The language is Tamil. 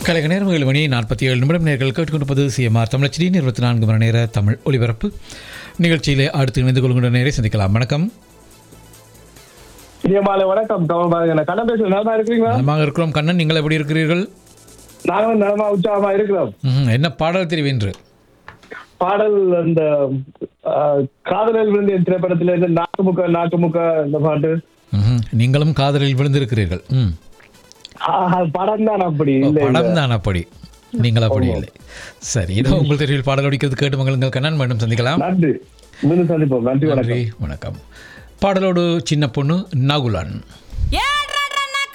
கலைக நேரம் ஏழு மணி நாற்பத்தி ஏழு நிமிடம் நேர்கள் கேட்டுக்கொண்டிருப்பது சிஎம்ஆர் தமிழச்சி இருபத்தி நான்கு மணி நேர தமிழ் ஒலிபரப்பு நிகழ்ச்சியிலே அடுத்து இணைந்து கொள்கின்ற நேரை சந்திக்கலாம் வணக்கம் இனியமாலை வணக்கம் கமல் பாருங்க கண்ணன் பேசுற நலமா இருக்கிறீங்களா நலமாக இருக்கிறோம் கண்ணன் நீங்கள் எப்படி இருக்கிறீர்கள் நாங்களும் நலமா உற்சாகமா இருக்கிறோம் ம்ஹும். என்ன பாடல் தெரிவென்று பாடல் அந்த ஆஹ், காதலில் விழுந்த என் திரைப்படத்துல இருந்து நாக்கு முக்க நாக்கு முக்க இந்த பாட்டு ம்ஹும். நீங்களும் காதலில் விழுந்திருக்கிறீர்கள் ம் படம் தான் அப்படி ஓ, இல்ல இல்ல. படம் தான் அப்படி நீங்கள் அப்படி இல்லை சரி இதோ உங்கள் தெருவில் பாடல் ஒடிக்கிறது கேட்டு மகளுங்கள் கண்ணன் மீண்டும் சந்திக்கலாம் நன்றி மீண்டும் சந்திப்போம் நன்றி வணக்கம் நன்றி வணக்கம் பாடலோடு சின்ன பொண்ணு நகுலன்